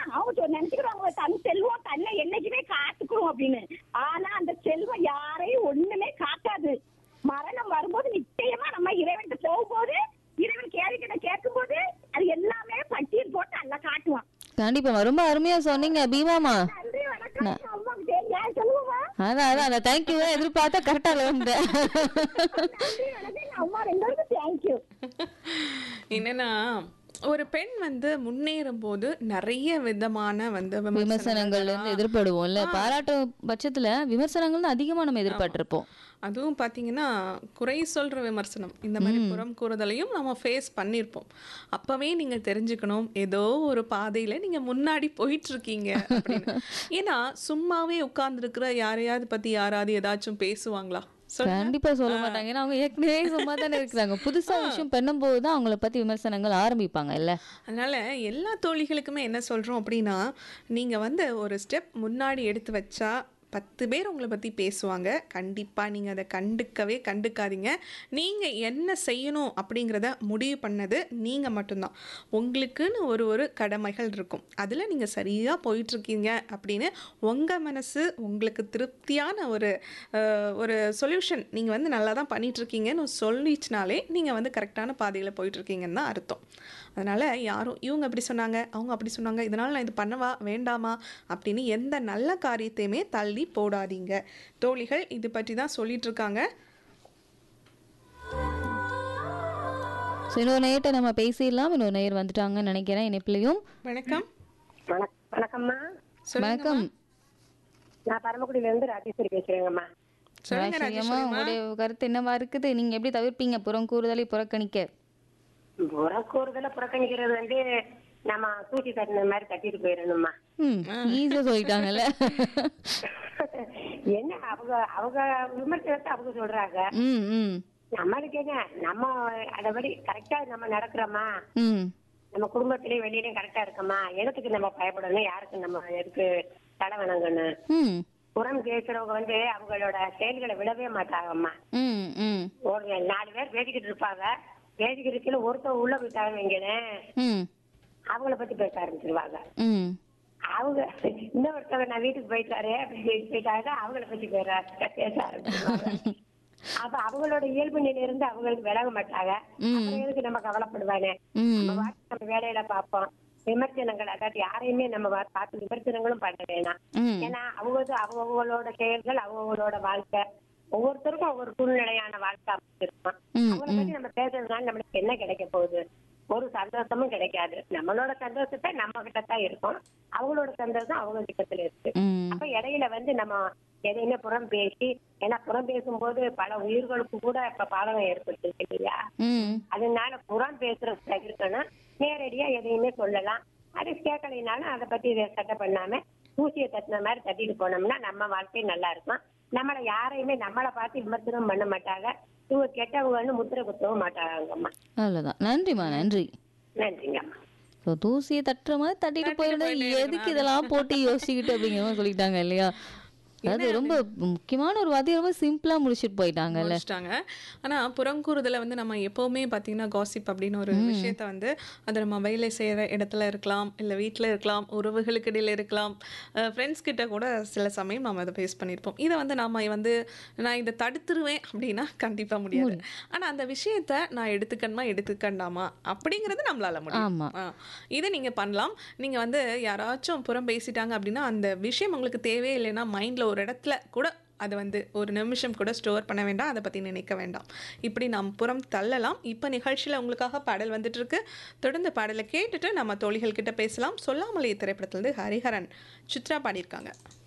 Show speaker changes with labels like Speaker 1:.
Speaker 1: அவங்க சொ- நினைச்சுக்கிறாங்க தன் செல்வம் தன்னை என்னைக்குமே காத்துக்கணும் அப்படின்னு ஆனா அந்த செல்வம் யாரையும் ஒண்ணுமே காக்காது மரணம் வரும்போது நிச்சயமா நம்ம இறைவன் போகும்போது இறைவன் கேள்வி கிட்ட கேட்கும்போது அது எல்லாமே பட்டியல் போட்டு நல்லா காட்டுவான்
Speaker 2: கண்டிப்பா ரொம்ப அருமையா சொன்னீங்க பீமாமா
Speaker 1: நன்றி வணக்கம் அம்மாக்கு ஏன் சொல்லுவோமா
Speaker 2: அதான் அதான் அந்த தேங்க்யூ எதிர்பார்த்தா கரெக்டா வந்தேன்
Speaker 1: நன்றி வணக்கம் அம்மா ரெண்டு பேருக்கும் தேங்க்யூ
Speaker 3: என்னன்னா ஒரு பெண் வந்து முன்னேறும் போது நிறைய விதமான வந்து
Speaker 2: விமர்சனங்கள்ல இருந்து எதிர்படுவோம்ல பாராட்டும் பட்சத்துல விமர்சனங்கள் தான் அதிகமா நம்ம எதிர்பார்த்திருப்போம்
Speaker 3: அதுவும் பார்த்தீங்கன்னா குறை சொல்கிற விமர்சனம் இந்த மாதிரி புறம் கூறுதலையும் நம்ம ஃபேஸ் பண்ணியிருப்போம் அப்போவே நீங்கள் தெரிஞ்சுக்கணும் ஏதோ ஒரு பாதையில் நீங்கள் முன்னாடி போயிட்டுருக்கீங்க அப்படின்னு ஏன்னா சும்மாவே உட்கார்ந்துருக்கிற யாரையாவது பற்றி யாராவது ஏதாச்சும் பேசுவாங்களா சொல்லுங்க.
Speaker 2: கண்டிப்பா சொல்ல மாட்டாங்க ஏன்னா அவங்க ஏற்கனவே சும்மா தானே இருக்கிறாங்க புதுசா விஷயம் பண்ணும்போது தான் அவங்கள பத்தி விமர்சனங்கள் ஆரம்பிப்பாங்க இல்ல
Speaker 3: அதனால் எல்லா தோழிகளுக்குமே என்ன சொல்கிறோம் அப்படின்னா நீங்கள் வந்து ஒரு ஸ்டெப் முன்னாடி எடுத்து வச்சா பத்து பேர் உங்களை பற்றி பேசுவாங்க கண்டிப்பாக நீங்கள் அதை கண்டுக்கவே கண்டுக்காதீங்க நீங்கள் என்ன செய்யணும் அப்படிங்கிறத முடிவு பண்ணது நீங்கள் மட்டும்தான் உங்களுக்குன்னு ஒரு ஒரு கடமைகள் இருக்கும் அதில் நீங்கள் சரியாக போயிட்டுருக்கீங்க அப்படின்னு உங்கள் மனசு உங்களுக்கு திருப்தியான ஒரு அஹ், ஒரு சொல்யூஷன் நீங்கள் வந்து நல்லா தான் பண்ணிகிட்ருக்கீங்கன்னு சொல்லிச்சுனாலே நீங்கள் வந்து கரெக்டான பாதையில் போயிட்டுருக்கீங்கன்னு தான் அர்த்தம் அதனால் யாரும் இவங்க அப்படி சொன்னாங்க அவங்க அப்படி சொன்னாங்க இதனால் நான் இது பண்ணவா வேண்டாமா அப்படின்னு எந்த நல்ல காரியத்தையுமே தள்ளி போடாதீங்க தோழிகள் இது பற்றி தான் சொல்லிட்டு இருக்காங்க
Speaker 2: ஸோ இன்னொரு நேயர்கிட்ட நம்ம பேசிடலாம் இன்னொரு நேயர் வந்துட்டாங்கன்னு நினைக்கிறேன் இணைப்பிலையும்
Speaker 3: வணக்கம்
Speaker 4: வணக்- வணக்கம்மா
Speaker 2: வணக்கம்
Speaker 4: நான் பரமக்குடியில இருந்து ராஜேஸ்வரி பேசுறேங்கம்மா
Speaker 3: சொல்லுங்க
Speaker 2: ராஜேஸ்வரிம்மா, உங்களுடைய கருத்து என்னவா இருக்குது நீங்க எப்படி தவிர்ப்பீங்க புறம் கூறுதலை புறக்கணிக்க
Speaker 4: புறக்கூறுதல புறக்கணிக்கிறது வந்து நம்ம தூக்கி தட்டின மாதிரி தட்டிட்டு போயிடணும்மா
Speaker 2: ம் ஈஸியா சொல்லிட்டாங்கல்ல
Speaker 4: என்ன அவங்க அவங்க விமர்சனத்தை அவங்க சொல்றாங்க
Speaker 2: ம் ம்
Speaker 4: நம்மளுக்கு என்ன நம்ம அதபடி கரெக்டா நம்ம நடக்கிறோமா
Speaker 2: ம்
Speaker 4: நம்ம குடும்பத்திலயும் வெளியிலயும் கரெக்டா இருக்கோமா எதுக்கு நம்ம பயப்படணும் யாருக்கு நம்ம எதுக்கு தலை வணங்கணும்
Speaker 2: ம்
Speaker 4: புறம் பேசுறவங்க வந்து அவங்களோட செயல்களை விடவே மாட்டாங்கம்மா
Speaker 2: ம் ம்
Speaker 4: ஒரு நாலு பேர் பேசிக்கிட்டு இருப்பாங்க பேசிக்கிட்டு இருக்கையில ஒருத்தர் உள்ள போயிட்டாங்க வைங்களேன்
Speaker 2: ம்
Speaker 4: அவங்கள பத்தி பேச ஆரம்பிச்சிருவாங்க
Speaker 2: ம்
Speaker 4: அவங்க இன்னொருத்தவங்க நான் வீட்டுக்கு போயிட்டாரு அப்படின்னு சொல்லிட்டு போயிட்டாங்க அவங்கள பத்தி பேர பேச ஆரம்பிச்சிருவாங்க அப்ப அவங்களோட இயல்பு நிலையில இருந்து அவங்களுக்கு விலக மாட்டாங்க அப்புறம் எதுக்கு நம்ம கவலைப்படுவானே
Speaker 2: ம்
Speaker 4: நம்ம வாட்டி நம்ம வேலையில பார்ப்போம் விமர்சனங்கள் அதாவது யாரையுமே நம்ம வா- பார்த்து விமர்சனங்களும் பண்ண வேணாம்
Speaker 2: ம்
Speaker 4: ஏன்னா அவங்க அவங்களோட செயல்கள் அவங்களோட வாழ்க்கை ஒவ்வொருத்தருக்கும் ஒவ்வொரு சூழ்நிலையான வாழ்க்கை அமைச்சிருக்கும்
Speaker 2: ம்,
Speaker 4: அவங்கள பத்தி நம்ம பேசுறதுனால நம்மளுக்கு என்ன கிடைக்க போகுது ஒரு சந்தோஷமும் கிடைக்காது நம்மளோட சந்தோஷத்தை நம்ம கிட்ட தான் இருக்கும் அவங்களோட சந்தோஷம் அவங்க கிட்டத்துல இருக்கு
Speaker 2: ம்
Speaker 4: அப்ப இடையில வந்து நம்ம எதையுமே புறம் பேசி ஏன்னா புறம் பேசும்போது பல உயிர்களுக்கு கூட இப்ப பாதகம் ஏற்பட்டு இல்லையா
Speaker 2: ம்
Speaker 4: அதனால புறம் பேசுறது தவிர்க்கணும் நேரடியா எதையுமே சொல்லலாம் அது கேட்கலைனாலும் அதை பத்தி இதை சட்டை பண்ணாம ஊசியை தட்டின மாதிரி தட்டிட்டு போனோம்னா நம்ம வாழ்க்கை நல்லா இருக்கும் நம்மள யாரையுமே நம்மளை பார்த்து விமர்சனம் பண்ண மாட்டாங்க இவங்க கெட்டவங்கன்னு முத்திரை குத்தவும் மாட்டாங்கம்மா
Speaker 2: அவ்வளோதான் நன்றிம்மா நன்றி
Speaker 4: நன்றிங்கம்மா
Speaker 2: ஸோ தூசியை தட்டுற மாதிரி தட்டிட்டு போயிருந்தா எதுக்கு இதெல்லாம் போட்டு யோசிச்சுக்கிட்டு அப்படிங்கிற மாதிரி சொல்லிட்டாங்க இல்லையா அதாவது ரொம்ப முக்கியமான ஒரு வார்த்தையை ரொம்ப சிம்பிளா முடிச்சிட்டு போயிட்டாங்கல்ல
Speaker 3: முடிச்சிட்டாங்க ஆனால் புறங்கூறுதலை வந்து நம்ம எப்போவுமே பார்த்தீங்கன்னா காசிப் அப்படின்னு ஒரு விஷயத்த வந்து அது நம்ம வேலை செய்கிற இடத்துல இருக்கலாம் இல்லை வீட்டில் இருக்கலாம் உறவுகளுக்கு இடையில இருக்கலாம் ஃப்ரெண்ட்ஸ் கிட்ட கூட சில சமயம் நம்ம அதை ஃபேஸ் பண்ணியிருப்போம் இதை வந்து நம்ம வந்து நான் இதை தடுத்துருவேன் அப்படின்னா கண்டிப்பாக முடியாது ஆனால் அந்த விஷயத்த நான் எடுத்துக்கணுமா எடுத்துக்கண்டாமா அப்படிங்கிறது நம்மளால முடியும்
Speaker 2: ஆமா
Speaker 3: ஆ இதை நீங்கள் பண்ணலாம் நீங்கள் வந்து யாராச்சும் புறம் பேசிட்டாங்க அப்படின்னா அந்த விஷயம் உங்களுக்கு தேவையே இல்லைன்னா மைண்டில் ஒரு இடத்துல கூட அதை வந்து ஒரு நிமிஷம் கூட ஸ்டோர் பண்ண வேண்டாம் அதை பற்றி நினைக்க வேண்டாம் இப்படி நாம் புறம் தள்ளலாம் இப்போ நிகழ்ச்சியில் உங்களுக்காக பாடல் வந்துட்டு இருக்கு தொடர்ந்து பாடலை கேட்டுட்டு நம்ம தோழிகள் கிட்ட பேசலாம் சொல்லாமலே திரைப்படத்துலேருந்து ஹரிஹரன் சித்ரா பாடியிருக்காங்க